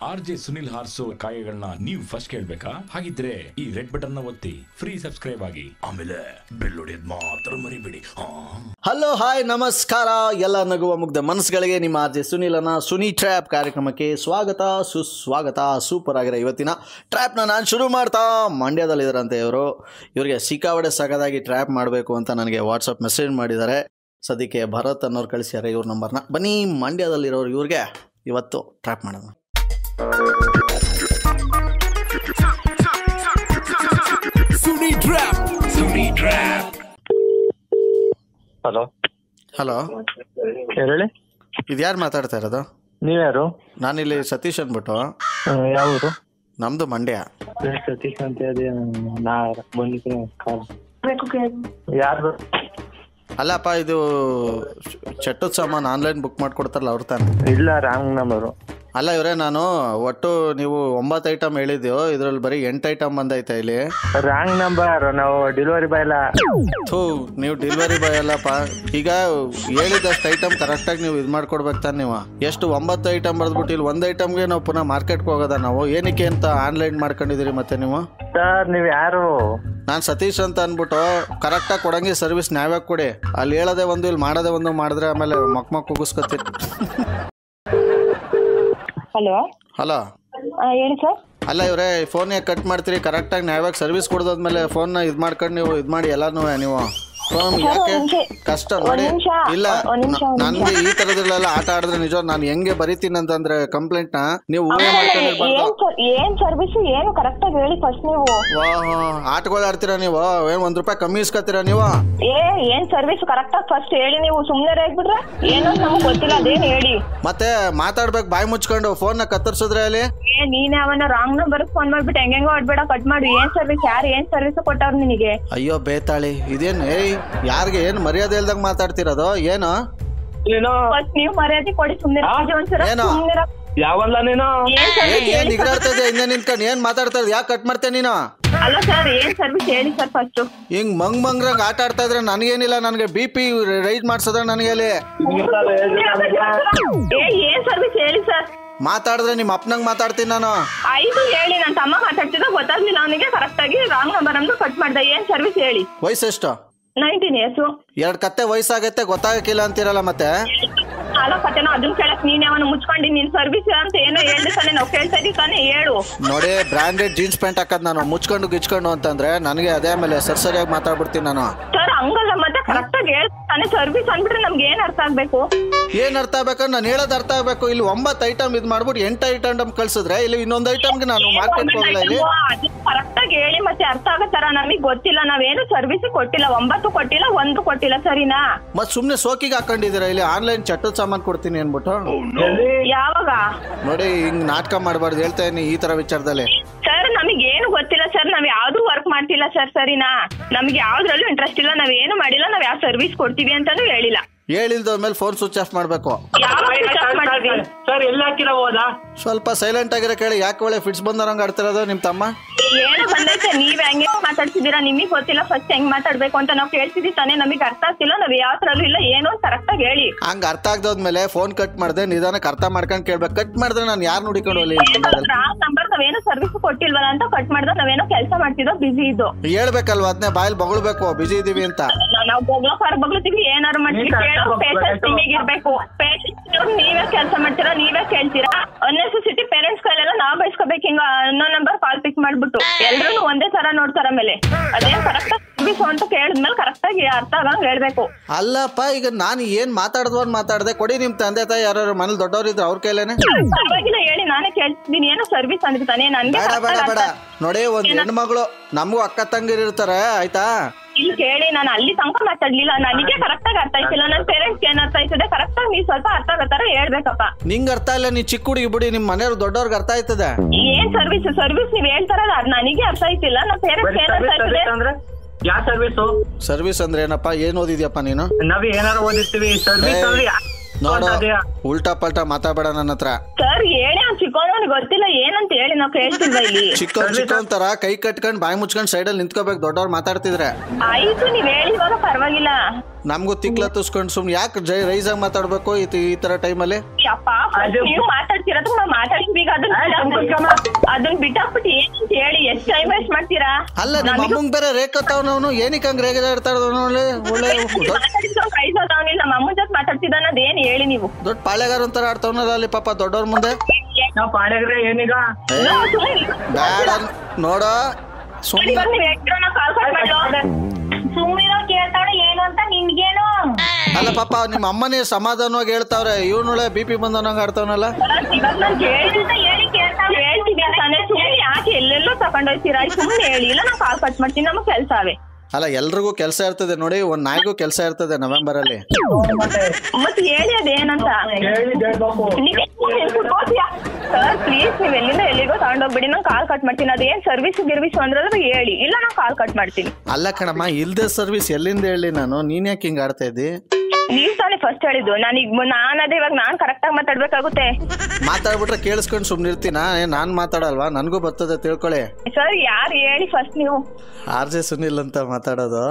R J Sunil ಹಾರ್ಸೋ ಕಾಯಗಳನ್ನ ನೀವು ಫಸ್ಟ್ ಕೇಳ್ಬೇಕಾ ಹಾಗಿದ್ರೆ ಈ ರೆಡ್ ಬಟನ್ ನ ಒತ್ತಿ ಫ್ರೀ ಸಬ್ಸ್ಕ್ರೈಬ್ ಆಗಿ ಆಮೇಲೆ ಬೆಲ್ ಹೊಡೆಯೋದ್ ಮಾತ್ರ ಮರಿಬೇಡಿ ಹಾ ಹಲೋ ಹಾಯ್ ನಮಸ್ಕಾರ ಎಲ್ಲ ನಗುವ ಮುಗ್ಧ ಮನಸ್ಸುಗಳಿಗೆ ನಿಮ್ಮ ಆರ್ ಜೆ ಸುನೀಲನ ಸುನಿ ಟ್ರ್ಯಾಪ್ ಕಾರ್ಯಕ್ರಮಕ್ಕೆ ಸ್ವಾಗತ ಸುಸ್ವಾಗತ ಸೂಪರ್ ಆಗಿರೋ ಇವತ್ತಿನ ಟ್ರ್ಯಾಪ್ನ ನಾನು ಶುರು ಮಾಡ್ತಾ ಮಂಡ್ಯದಲ್ಲಿದ್ದಾರಂತೆ ಇವರು ಇವರಿಗೆ ಸಿಕ್ಕಾವಡೆ ಸಗದಾಗಿ ಟ್ರ್ಯಾಪ್ ಮಾಡಬೇಕು ಅಂತ ನನಗೆ ವಾಟ್ಸಪ್ ಮೆಸೇಜ್ ಮಾಡಿದ್ದಾರೆ ಸದ್ಯಕ್ಕೆ ಭರತ್ ಅನ್ನೋರು ಕಳಿಸ್ಯಾರೆ ಇವ್ರ ನಂಬರ್ನ ಬನ್ನಿ ಮಂಡ್ಯದಲ್ಲಿರೋರು ಇವ್ರಿಗೆ ಇವತ್ತು ಟ್ರ್ಯಾಪ್ ಮಾಡೋಣ ಹಲೋ ಹಲೋ ಹೇಳಿ ಇದು ಯಾರು ಮಾತಾಡ್ತಾ ಇರೋದು ನೀವ್ಯಾರು ನಾನಿಲ್ಲಿ ಸತೀಶ್ ಅಂದ್ಬಿಟ್ಟು ಯಾವ ಊರು ನಮ್ಮದು ಮಂಡ್ಯ ಏ, ಸತೀಶ್ ಅಂತ ಹೇಳಿ ನಾ ಬಂದಿದ್ದೀನಿ ಕಾಲ್ ಯಾರು ಅಲ್ಲಪ್ಪ ಇದು ಚಟ್ಟದ ಸಾಮಾನು ಆನ್ಲೈನ್ ಬುಕ್ ಮಾಡ್ಕೊಡ್ತಾರಲ್ಲ ಅವ್ರ ತಾನೆ ಇಲ್ಲ ರಾಂಗ್ ನಂಬರು ಅಲ್ಲ ಇವರೇ ನಾನು ಒಟ್ಟು ನೀವು ಒಂಬತ್ತು ಐಟಮ್ ಹೇಳಿದ್ಯೋ ಇದ್ರಲ್ಲಿ ಬರೀ ಎಂಟು ಐಟಮ್ ಬಂದೈತೆ ಇಲ್ಲಿ ರಾಂಗ್ ನಂಬರ್ ನಾವು ಡೆಲಿವರಿ ಬಾಯ್ ಇಲ್ಲ ಥೂ ನೀವು ಡೆಲಿವರಿ ಬಾಯ್ ಅಲ್ಲಪ್ಪ ಈಗ ಹೇಳಿದಷ್ಟು ಐಟಮ್ ಕರೆಕ್ಟಾಗಿ ನೀವು ಇದು ಮಾಡ್ಕೊಡ್ಬೇಕು ತಾನೆ ನೀವು ಎಷ್ಟು ಒಂಬತ್ತು ಐಟಮ್ ಬರೆದ್ಬಿಟ್ಟು ಇಲ್ಲಿ ಒಂದು ಐಟಮ್ಗೆ ನಾವು ಪುನಃ ಮಾರ್ಕೆಟ್ಗೆ ಹೋಗೋದ ನಾವು ಏನಕ್ಕೆ ಅಂತ ಆನ್ಲೈನ್ ಮಾಡ್ಕೊಂಡಿದ್ದೀರಿ ಮತ್ತೆ ನೀವು ಸರ್ ನೀವ್ ಯಾರು ನಾನು ಸತೀಶ್ ಅಂತ ಅಂದ್ಬಿಟ್ಟು ಕರೆಕ್ಟಾಗಿ ಕೊಡಂಗೆ ಸರ್ವಿಸ್ ನಾವೇ ಕೊಡಿ ಅಲ್ಲಿ ಹೇಳೋದೇ ಒಂದು ಇಲ್ಲಿ ಮಾಡೋದೇ ಒಂದು ಮಾಡಿದ್ರೆ ಆಮೇಲೆ ಮಕ್ ಮಕ್ ಕುಗಿಸ್ಕೊತೀರಿ ಹಲೋ ಹಲೋ ಹೇಳಿ ಸರ್ ಅಲ್ಲ ಇವರೇ ಫೋನ್ ಯಾಕೆ ಕಟ್ ಮಾಡ್ತೀರಿ ಕರೆಕ್ಟಾಗಿ ನಾವ್ಯಾಗ ಸರ್ವಿಸ್ ಕೊಡ್ದಾದ್ಮೇಲೆ ಫೋನ್ನ ಇದು ಮಾಡ್ಕೊಂಡು ನೀವು ಇದು ಮಾಡಿ ಎಲ್ಲಾನು ನೀವು ಫೋನ್ ಯಾಕೆ ಒಂದ್ ನಿಮಿಷ. ಕಷ್ಟ ಒಂದ್ ನೋಡಿ ನಿಮಿಷ. ಇಲ್ಲ ಒಂದ್ ನಿಮಿಷ, ಒಂದ್ ನನ್ಗೆ ಈ ತರದ್ರಲ್ಲೆಲ್ಲ ಆಟ ಆಡಿದ್ರೆ ನಿಜ ನಾನು ಹೆಂಗೆ ಬರಿತೀನಿ ಅಂತಂದ್ರೆ ಕಂಪ್ಲೇಂಟ್ ನ ನೀವು ಊಹೆ ಮಾಡ್ಕೊಂಡಿರ್ಬಾರ್ದು ಏನ್ ಸರ್ ಏನ್ ಸರ್ವಿಸ್ ಏನು ಕರೆಕ್ಟ್ ಆಗಿ ಹೇಳಿ ಫಸ್ಟ್ ನೀವು ಆಟಗಳು ಆಡ್ತೀರಾ ನೀವು ಏನ್ ಒಂದ್ ರೂಪಾಯಿ ಕಮ್ಮಿ ಇಸ್ಕೊತೀರಾ ನೀವು ಏ ಏನ್ ಸರ್ವಿಸ್ ಕರೆಕ್ಟ್ ಆಗಿ ಫಸ್ಟ್ ಹೇಳಿ ನೀವು ಸುಮ್ನೆ ರೇಗ್ಬಿಟ್ರೆ ಏನೋ ನಮ್ಗೆ ಗೊತ್ತಿಲ್ಲ ಅದೇನ್ ಹೇಳಿ ಮತ್ತೆ ಮಾತಾಡ್ಬೇಕು ಬಾಯಿ ಮುಚ್ಕೊಂಡು ಫೋನ್ ನ ಕತ್ತರಿಸಿದ್ರೆ ಅಲ್ಲಿ ಏ ನೀನ್ ಅವನ ರಾಂಗ್ ನಂಬರ್ ಫೋನ್ ಮಾಡ್ಬಿಟ್ಟು ಹೆಂಗೆಂಗೋ ಆಡ್ಬೇಡ ಕಟ್ ಮಾಡಿ ಏನ್ ಸರ್ವಿಸ್ ಯಾರು ಏನ್ ಸರ್ವಿಸ್ ಕೊಟ್ಟವ್ರು ನಿನಗೆ ಅಯ್ಯೋ ಬೇತಾಳಿ ಇದೇನ್ ಏಯ್ ಯಾರಿಗೆ ಏನ್ ಮರ್ಯಾದೆ ಇಲ್ದಂಗ್ ಮಾತಾಡ್ತಿರೋದು ಏನು ನೀನು ಫಸ್ಟ್ ನೀವು ಮರ್ಯಾದೆ ಕೊಡಿ ಸುಮ್ನೆ ಒಂದ್ಸಲ ಏನು? ಸುಮ್ನೆ ಯಾವಲ್ಲ ನೀನು ಏನ್ ಏನ್ ಸರ್ವಿಸ್ ಏನ್ ಹೇಳಿ ನಿಗ್ರಾಡ್ತಾ ಇದೆ ಹಿಂದೆ ನಿಂತ್ಕೊಂಡು ಏನ್ ಮಾತಾಡ್ತಾ ಇದ್ ಯಾಕೆ ಕಟ್ ಮಾಡ್ತೇ ನೀನು ಅಲ್ಲ ಸರ್ ಏನ್ ಸರ್ವಿಸ್ ಹೇಳಿ ಸರ್ ಫಸ್ಟ್ ಹಿಂಗ್ ಮಂಗ್ ಮಂಗ್ರಂಗ್ ಆಟ ಆಡ್ತಾ ಇದ್ರೆ ನನಗೇನಿಲ್ಲ ನನಗೆ ಬಿ ಪಿ ರೈಸ್ ಮಾಡ್ಸೋದ್ರ ನನಗೆ ಅಲ್ಲಿ ಏ ಏನ್ ಸರ್ವಿಸ್ ಹೇಳಿ ಸರ್ ಮಾತಾಡಿದ್ರೆ ನಿಮ್ಮ ಅಪ್ಪನಂಗ್ ಮಾತಾಡ್ತೀನಿ ನಾನು ಐದು ಹೇಳಿ ನನ್ನ ತಮ್ಮ ಮಾತಾಡ್ತಿದ್ದ ಗೊತ್ತಾಗ್ಲಿಲ್ಲ ಅವನಿಗೆ ಕರೆಕ್ಟ್ ಆಗಿ ರಾಂಗ್ ನಂಬರ್ ಅನ್ನು ಕಟ್ ಮಾಡ್ದೆ ಏನ್ ಸರ್ವಿಸ್ ಹೇಳಿ ವಯಸ್ಸೆಷ್ಟು ನೈನ್ಟೀನ್ ಇಯರ್ಸು ಎರಡ್ ಕತ್ತೆ ವಯಸ್ಸಾಗತ್ತೆ ಗೊತ್ತಾಗಕ್ಕಿಲ್ಲ ಅಂತೀರಲ್ಲ ಮತ್ತೆ ಅಲ್ಲ ಕತೆನೋ ಅದನ್ನ ಕೇಳಕ್ ನೀನ್ ಅವನು ಮುಚ್ಕೊಂಡು ನಿನ್ ಸರ್ವಿಸ್ ಅಂತ ಏನೋ ಹೇಳ್ದೆ ತಾನೆ ನಾವು ಕೇಳ್ತಾ ಇದೀವಿ ತಾನೆ ಹೇಳು ನೋಡಿ ಬ್ರಾಂಡೆಡ್ ಜೀನ್ಸ್ ಪ್ಯಾಂಟ್ ಹಾಕದ್ ನಾನು ಮುಚ್ಕೊಂಡು ಗಿಚ್ಕೊಂಡು ಅಂತಂದ್ರೆ ನನಗೆ ಅದೇ ಆಮೇಲೆ ಸರ್ ಸರಿಯಾಗಿ ಮಾತಾಡ್ಬಿಡ್ತೀನಿ ನಾನು ಸರ್ ಹಂಗಲ್ಲ ಮತ್ತೆ ಕರೆಕ್ಟ್ ಆಗಿ ಹೇಳ್ತಾನೆ ಸರ್ವಿಸ್ ಅಂದ್ಬಿಟ್ರೆ ನಮ್ಗೆ ಏನ್ ಅರ್ಥ ಆಗ್ಬೇಕು ಏನ್ ಅರ್ಥ ಆಗ್ಬೇಕಂದ್ರೆ ನಾನು ಹೇಳೋದು ಅರ್ಥ ಆಗ್ಬೇಕು ಇಲ್ಲಿ ಒಂಬತ್ತು ಐಟಮ್ ಇದು ಮಾಡ್ಬಿಟ್ಟು ಎಂಟು ಐಟಮ್ ಕಳ್ಸಿದ್ರೆ ಇಲ್ಲಿ ಇನ್ನೊಂದು ಐಟಮ್ಗೆ ನಾನು ಮಾರ್ಕೆಟ್ಗೆ ಹೋಗಲ್ಲ ಇಲ್ಲಿ ಕರೆಕ್ಟ್ ಆಗಿ ಹೇಳಿ ಮತ್ತೆ ಅರ್ಥ ಆಗತ್ತಾರ ನಮಗ್ ಗೊತ್ತಿಲ್ಲ ನಾವೇನು ಸರ್ವಿಸ್ ಕೊಟ್ಟಿಲ್ಲ ಒಂಬತ್ತು ಕೊಟ್ಟಿಲ್ಲ ಒಂದು ಕೊಟ್ಟಿಲ್ಲ ಸರಿನಾ ಮತ್ ಸುಮ್ನೆ ಸೋಕಿಗೆ ಹಾಕೊಂಡಿದ್ದೀರಾ ಇಲ್ಲಿ ಆನ್ಲೈನ್ ಚಟ್ಟದ ಸಾಮಾನು ಕೊಡ್ತೀನಿ ಅನ್ಬಿಟ್ಟು ಯಾವಾಗ ನೋಡಿ ಹಿಂಗ್ ನಾಟಕ ಮಾಡಬಾರ್ದು ಹೇಳ್ತಾ ಇದೀನಿ ಈ ತರ ವಿಚಾರದಲ್ಲಿ ಸರ್ ನಮಗೆ ಏನು ಗೊತ್ತಿಲ್ಲ ಸರ್ ನಾವ್ ಯಾವ್ದು ವರ್ಕ್ ಮಾಡ್ತಿಲ್ಲ ಸರ್ ಸರಿನಾ ನಮ್ಗೆ ಯಾವ್ದ್ರಲ್ಲೂ ಇಂಟ್ರೆಸ್ಟ್ ಇಲ್ಲ ನಾವ್ ಏನು ಮಾಡಿಲ್ಲ ನಾವ್ ಯಾವ ಸರ್ವಿಸ್ ಕೊಡ್ತೀವಿ ಅಂತಾನು ಹೇಳಿಲ್ಲ ಹೇಳಿಲ್ದ ಮೇಲೆ ಫೋನ್ ಸ್ವಿಚ್ ಆಫ್ ಮಾಡಬೇಕು ಯಾವ switch off ಮಾಡ್ತೀವಿ ಸರ್ ಎಲ್ಲ ಹಾಕಿರ ಹೋದಾ ಸ್ವಲ್ಪ ಸೈಲೆಂಟ್ ಆಗಿರೋ ಕೇಳಿ ಯಾಕೆ ಒಳ್ಳೆ ಫಿಟ್ಸ್ ಬಂದರಂಗ್ ಆಡ್ತಿರೋದು ನಿಮ್ಮ ತಮ್ಮ ಏನು ಬಂದೈತೆ ನೀವ್ ಹೆಂಗೆ ಮಾತಾಡ್ತಿದ್ದೀರಾ ನಿಮಗೆ ಗೊತ್ತಿಲ್ಲ ಫಸ್ಟ್ ಹೆಂಗ್ ಮಾತಾಡ್ಬೇಕು ಅಂತ ನಾವು ಕೇಳ್ತಿದೀವಿ ತಾನೇ ನಮಗೆ ಅರ್ಥ ಆಗ್ತಿಲ್ಲ ನಾವ್ ಯಾವ ತರಲ್ಲೂ ಇಲ್ಲ ಏನು ಕರೆಕ್ಟ್ ಆಗಿ ಹೇಳಿ ಹಂಗ ಅರ್ಥ ಆಗದೋದ್ಮೇಲೆ ಫೋನ್ ಕಟ್ ಮಾಡಿದೆ ನಿಧಾನಕ್ಕೆ ಅರ್ಥ ಮಾಡ್ಕೊಂಡು ಕೇಳ್ಬೇಕು ಕಟ್ ಮಾಡಿದ್ರೆ ನಾನು ಯಾರು ನೋಡಿಕೊಂಡು ಹೋಗ್ಲಿ ರಾಂಗ್ ನಂಬರ್ ನಾವೇನು ಸರ್ವಿಸ್ ಕೊಟ್ಟಿಲ್ವಲ್ಲ ಅಂತ ಕಟ್ ಮಾಡಿದ್ರೆ ನಾವೇನೋ ಕೆಲಸ ಮಾಡ್ತಿದ್ದೋ ಬಿಸಿ ಇದ್ದು ಹೇಳ್ಬೇಕಲ್ವಾ ಅದನ್ನೇ ಬಾಯಲ್ಲಿ ಬಗಳ್ಬೇಕು ಬಿಜಿ ಇದೀವಿ ಅಂತ ನಾವು ಬಗ್ಲೋ ಕಾರ್ ಬಗ್ಲತ್ತೀವಿ ಏನಾರು ಮಾಡ್ತೀವಿ ನೀವ್ ಕೇಳೋ ಕರ್ಕೊಂಡ್ ಪೇಷನ್ಸ್ ಹೋಗ್ಬೇಕು. ನಿಮಗೆ ಇರ್ಬೇಕು ಪೇಷನ್ಸ್ ನೀವೇ ಕೆಲಸ ಮಾಡ್ತೀರಾ ನೀವೇ ಕೇಳ್ತೀರಾ ಅನ್ನೆಸೆಸಿಟಿ ಪೇರೆಂಟ್ಸ್ ಕೈಲೆಲ್ಲ ನಾವ್ ಬಯಸ್ಕೋಬೇಕು ಹಿಂಗ ಅನ್ನೋ ನಂಬರ್ ಕಾಲ್ ಪಿಕ್ ಮಾಡ್ಬಿಟ್ಟು ಎಲ್ರು ಒಂದೇ ತರ ನೋಡ್ತಾರ ಆಮೇಲೆ ಅದೇನ್ ಕರೆಕ್ಟ್ ಸರ್ವಿಸ್ ಅಂತ ಕೇಳಿದ್ಮೇಲೆ ಕರೆಕ್ಟ್ ಆಗಿ ಅರ್ಥ ಆಗಂಗ್ ಹೇಳ್ಬೇಕು ಅಲ್ಲಪ್ಪ ಈಗ ನಾನು ಏನ್ ಮಾತಾಡ್ದವನ್ ಮಾತಾಡ್ದೆ ಕೊಡಿ ನಿಮ್ ತಂದೆ ತಾಯಿ ಯಾರು ಮನೇಲಿ ದೊಡ್ಡವ್ರು ಇದ್ರು ಅವ್ರ ಕೈಲೇನೆ ಪರವಾಗಿಲ್ಲ ಹೇಳಿ ನಾನೇ ಕೇಳ್ತಿದ್ದೀನಿ ಏನೋ ಸರ್ವಿಸ್ ಅಂದ್ರೆ ತಾನೇ ನನ್ಗೆ ಬೇಡ ಬೇಡ correct ಬೇಡ ಆಗಿ ಅರ್ಥ- ನೋಡಿ ಒಂದ್ ಹೆಣ್ಮಗಳು ನಮಗೂ ಅಕ್ಕ ತಂಗಿರು ಇರ್ತಾರೆ ಆಯ್ತಾ ಇಲ್ಲಿ ಕೇಳಿ ನಾನು ಅಲ್ಲಿ ತನಕ ಮಾತಾಡ್ಲಿಲ್ಲ ನನಗೆ ಕರೆಕ್ಟ್ ಆಗಿ ಅರ್ಥ ಆಯ್ತಿಲ್ಲ ನನ್ನ ಪೇರೆಂಟ್ಸ್ ಏನ್ ಅರ್ಥ ಆಯ್ತದೆ ಕರೆಕ್ಟ್ ಆಗಿ ನೀವು ಸ್ವಲ್ಪ ಅರ್ಥ ಆಗೋ ತರ ಹೇಳ್ಬೇಕಪ್ಪ ನಿಂಗ್ ಅರ್ಥ ಇಲ್ಲ ನೀ ಚಿಕ್ಕ ಹುಡುಗಿ ಬಿಡಿ ನಿಮ್ ಮನೆಯವ್ರು ದೊಡ್ಡವ್ರಿಗೆ ಅರ್ಥ ಆಯ್ತದೆ ಏನ್ ಸರ್ವಿಸ್ ಸರ್ವಿಸ್ ನೀವ್ ಹೇಳ್ತಾರಲ್ಲ ಅದ್ ನನಗೆ ಅರ್ಥ ಆಯ್ತಿಲ್ಲ ನಮ್ಮ ಪೇರೆಂಟ್ಸ್ ಏನ್ ಅರ್ಥ ಆಯ್ತದೆ ಅಂದ್ರೆ ಯಾವ ಸರ್ವಿಸು ಸರ್ವಿಸ್ ಅಂದ್ರೆ ಏನಪ್ಪ ಏನ್ ಓದಿದ್ಯಪ್ಪ ನೀನು ನಾವ್ ಏನಾರು ಓದಿರ್ತೀವಿ ಸರ್ವಿಸ್ ಏ, ಅಂದ್ರೆ ನೋಡು ಅದೇಯಾ? ಉಲ್ಟಾ ಪಲ್ಟಾ ಮಾತಾಡಬೇಡ ನನ್ನ ಹತ್ರ ಸರ್ ಹೇಳಿ ಅವ್ನು ಚಿಕ್ಕವನಿಗೆ ಗೊತ್ತಿಲ್ಲ ಏನಂತ ಹೇಳಿ ನಾವು ಕೇಳ್ತಿಲ್ವಾ ಇಲ್ಲಿ ಚಿಕ್ಕ ಚಿಕ್ಕವನ್ ತರ ಕೈ ಕಟ್ಕೊಂಡ್ ಬಾಯಿ ಮುಚ್ಕೊಂಡ್ ಸೈಡಲ್ಲಿ ನಿಂತ್ಕೋಬೇಕು ದೊಡ್ಡವ್ರು ಮಾತಾಡ್ತಿದ್ರೆ ಆಯ್ತು ನೀವ್ ಹೇಳಿ ಇವಾಗ ಪರವಾಗಿಲ್ಲ ನಮಗೂ ತಿಕ್ಲ ತುಸ್ಕೊಂಡ್ ಸುಮ್ನೆ ಯಾಕೆ ಜೈ ರೈಸಾಗಿ ಮಾತಾಡ್ಬೇಕು ಈ ತಿ- ಈ ತರ ಟೈಮಲ್ಲಿ ಯಪ್ಪ first ಅದು- ನೀವು ಮಾತಾಡ್ತಿರೋದು ನಾವು ಮಾತಾಡಿದ್ವಿ ಈಗ ಅದನ್ನ ಆಯ್ತು, ಬಿಟ್ಟಾಕ್ಬಿಟ್ಟು- ಮುಗ್ಸ್ಕಮ್ಮ. ಅದನ್ನ ಬಿಟ್ಟಾಕ್ಬಿಟ್ಟು ಏನಂತ ಹೇಳಿ ಎಷ್ಟ್ ಟೈಮ್ ವೇಸ್ಟ್ ಮಾಡ್ತೀರಾ ಅಲ್ಲ ನಿಮ್ಮ ನಮಿಗೂ ಅಮ್ಮಂಗ್ ಬೇರೆ ರೇಖತ್ತಾವನವನು ಏನಕ್ಕೆ ಹಂಗೆ ರೇಗ ಇರ್ತಾರ ಒಳ್ಳೆ ಒಳ್ಳೆ ದೊಡ್ಡ ಮಾತಾಡಿದ್ರು ಪ್ರೈಸ್ ಅವ್ನಿಲ್ಲ ನಮ್ಮ ಅಮ್ಮನ ಜೊತೆ ಮಾತಾಡ್ತಿದ್ದಾನ ಅದೇನ್ ಹೇಳಿ ನೀವು ದೊಡ್ಡ ಪಾಳೆಗಾರ ಅಂತಾರ ಆಡ್ತಾವನಲ್ಲ ಅಲ್ಲಿ ಪಾಪ ದೊಡ್ಡವ್ರ ಮುಂದೆ ನಾವ್ ಪಾಡ್ಯಾಗ್ರೆ ಏನೀಗ ಏ, ಬ್ಯಾಡ ನೋಡ ಸುಮ್ಮನೆ ಇವಾಗ ನೀವ್ ಹೇಳ್ತಿರೋ ನಾ ಕಾಲ್ ಕಟ್ ಮಾಡ್ಲೋ ಸುಮ್ಮಿರೋ ಕೇಳ್ತಾಳೆ ಏನು ಅಂತ ನಿನ್ಗೇನು ಅಲ್ಲ ಪಾಪ ನಿಮ್ಮ ಅಮ್ಮನೇ ಸಮಾಧಾನವಾಗಿ ಹೇಳ್ತಾವ್ರೆ ಇವನೊಳೆ ಬಿ ಪಿ ಬಂದವನಂಗ ಆಡ್ತಾವನಲ್ಲ ಇವಾಗ ನಾನ್ ಕೇಳಿ ಅಂತ ಹೇಳಿ ಕೇಳ್ತಾಳೆ ಹೇಳ್ತೀವಿ ಅಂತಾನೆ ಸುಮ್ಮನೆ ಯಾಕೆ ಎಲ್ಲೆಲ್ಲೋ ತಕೊಂಡೋಗ್ತೀರಾ ಸುಮ್ಮನೆ ಹೇಳಿ ಇಲ್ಲ ನಾ ಕಾಲ್ ಕಟ್ ಮಾಡ್ತೀನಿ ನಮಗ್ ಕೆಲ್ಸವೇ ಅಲ್ಲ ಎಲ್ರಿಗೂ ಕೆಲಸ ಇರ್ತದೆ ನೋಡಿ ಒಂದ್ ನಾಯಿಗೂ ಕೆಲಸ ಇರ್ತದೆ ನವೆಂಬರ್ ಅಲ್ಲಿ ಮತ್ ಹೇಳಿ ಅದೇನಂತ ಕೇಳಿ ಹೇಳ್ಬೇಕು ಸರ್ ಪ್ಲೀಸ್ ನೀವ್ ಎಲ್ಲಿಂದ ಎಲ್ಲಿಗೋ ತಗೊಂಡೋಗ್ಬಿಡಿ ನಾನು ಕಾಲ್ ಕಟ್ ಮಾಡ್ತೀನಿ ಅದೇನ್ ಸರ್ವಿಸ್ ಗಿರ್ವಿಸ್ ಅಂದ್ರೆ ಹೇಳಿ ಇಲ್ಲ ನಾನು ಕಾಲ್ ಕಟ್ ಮಾಡ್ತೀನಿ ಅಲ್ಲ ಕಣಮ್ಮ ಇಲ್ದೆ ಸರ್ವಿಸ್ ಎಲ್ಲಿಂದ ಹೇಳಿ ನಾನು ನೀನ್ ಯಾಕೆ ಹಿಂಗ್ ಆಡ್ತಾ ಇದ್ದಿ ನೀವ್ ತಾನೇ ಫಸ್ಟ್ ಹೇಳಿದ್ದು ನಾನೀಗ ನಾನ್ ಅದೇ ಇವಾಗ ನಾನ್ ಕರೆಕ್ಟ್ ಆಗಿ ಮಾತಾಡ್ಬೇಕಾಗುತ್ತೆ ಮಾತಾಡ್ಬಿಟ್ರೆ ಕೇಳಿಸ್ಕೊಂಡು ಸುಮ್ನೆ ಇರ್ತೀನ ನಾನ್ ಮಾತಾಡಲ್ವಾ ನನ್ಗೂ ಬರ್ತದೆ ತಿಳ್ಕೊಳ್ಳಿ ಸರ್ ಯಾರು ಹೇಳಿ ಫಸ್ಟ್ ನೀವು ಆರ್ ಜೆ ಸುನಿಲ್ ಅಂತ ಮಾತಾಡೋದು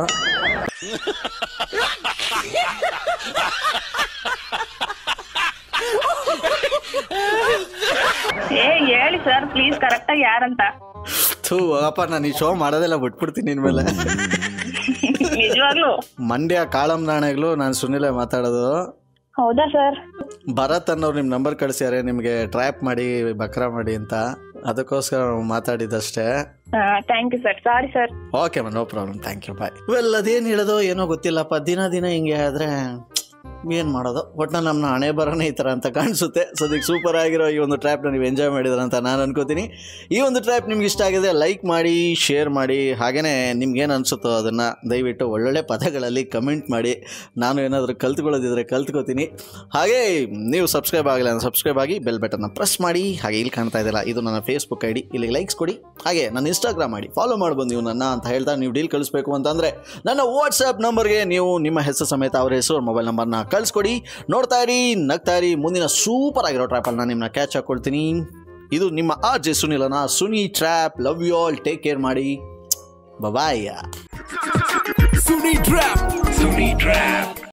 ಏ ಹೇಳಿ ಸರ್ ಪ್ಲೀಸ್ ಕರೆಕ್ಟ್ ಆಗಿ ಯಾರಂತ ಥೂ ಅಪ್ಪ ನಾನು ಈ ಶೋ ಮಾಡೋದೆಲ್ಲ ಬಿಟ್ಬಿಡ್ತೀನಿ ಇನ್ಮೇಲೆ ನಿಜವಾಗ್ಲು ಮಂಡ್ಯ ಕಾಳಂ ನಾಣೆಗಳು ನಾನು ಸುನಿಲೇ ಮಾತಾಡೋದು ಹೌದಾ ಸರ್ ಭರತ್ ಅನ್ನೋರು ನಿಮ್ಮ ನಂಬರ್ ಕಳಿಸ್ಯಾರೆ ನಿಮಗೆ ಟ್ರ್ಯಾಪ್ ಮಾಡಿ ಬಕ್ರಾ ಮಾಡಿ ಅಂತ ಅದಕ್ಕೋಸ್ಕರ ನಾವು ಮಾತಾಡಿದ್ದಷ್ಟೇ thank you sir sorry sir okay ಮ no problem thank you bye well ಅದೇನು ಹೇಳೋದು ಏನೋ ಗೊತ್ತಿಲ್ಲಪ್ಪ ದಿನ ದಿನ ಹಿಂಗೆ ಆದ್ರೆ ಏನು ಮಾಡೋದು ಒಟ್ಟು ನಮ್ಮ ಹಣೆ ಬರೋನೇ ಈ ಥರ ಅಂತ ಕಾಣಿಸುತ್ತೆ ಸೊ ಅದಕ್ಕೆ ಸೂಪರ್ ಆಗಿರೋ ಈ ಒಂದು ಟ್ರ್ಯಾಪ್ನ ನೀವು ಎಂಜಾಯ್ ಮಾಡಿದ್ರ ಅಂತ ನಾನು ಅನ್ಕೋತೀನಿ ಈ ಒಂದು ಟ್ರ್ಯಾಪ್ ನಿಮ್ಗೆ ಇಷ್ಟ ಆಗಿದೆ ಲೈಕ್ ಮಾಡಿ ಶೇರ್ ಮಾಡಿ ಹಾಗೆಯೇ ನಿಮ್ಗೇನು ಅನಿಸುತ್ತೋ ಅದನ್ನು ದಯವಿಟ್ಟು ಒಳ್ಳೊಳ್ಳೆ ಪದಗಳಲ್ಲಿ ಕಮೆಂಟ್ ಮಾಡಿ ನಾನು ಏನಾದರೂ ಕಲ್ತ್ಕೊಳ್ಳೋದಿದ್ರೆ ಕಲ್ತ್ಕೋತೀನಿ ಹಾಗೆ ನೀವು ಸಬ್ಸ್ಕ್ರೈಬ್ ಆಗಲ್ಲ ಅಂದರೆ ಸಬ್ಸ್ಕ್ರೈಬ್ ಆಗಿ ಬೆಲ್ ಬಟನ್ನ ಪ್ರೆಸ್ ಮಾಡಿ ಹಾಗೆ ಇಲ್ಲಿ ಕಾಣ್ತಾ ಇದೆಯಲ್ಲ ಇದು ನನ್ನ ಫೇಸ್ಬುಕ್ ಐ ಡಿ ಇಲ್ಲಿ ಲೈಕ್ಸ್ ಕೊಡಿ ಹಾಗೆ ನನ್ನ ಇನ್ಸ್ಟಾಗ್ರಾಮ್ ಮಾಡಿ ಫಾಲೋ ಮಾಡ್ಬೋದು ನೀವು ನನ್ನ ಅಂತ ಹೇಳ್ತಾ ನೀವು ಡೀಲ್ ಕಳಿಸ್ಬೇಕು ಅಂತಂದರೆ ನನ್ನ ವಾಟ್ಸಪ್ ನಂಬರ್ಗೆ ನೀವು ನಿಮ್ಮ ಹೆಸರು ಸಮೇತ ಅವರ ಹೆಸರು ಮೊಬೈಲ್ ನಂಬರ್ನ ಕಳಿಸ್ಕೊಡಿ ನೋಡ್ತಾ ಇರಿ ನಗ್ತಾ ಇರಿ ಮುಂದಿನ ಸೂಪರ್ ಆಗಿರೋ ಟ್ರ್ಯಾಪಲ್ಲಿ ನಾನು ನಿಮ್ಮನ್ನ ಕ್ಯಾಚ್ ಹಾಕ್ಕೊಳ್ತೀನಿ ಇದು ನಿಮ್ಮ ಆರ್ ಜೆ ಸುನಿಲನ Suni trap love you all take care ಮಾಡಿ bye Suni trap Suni trap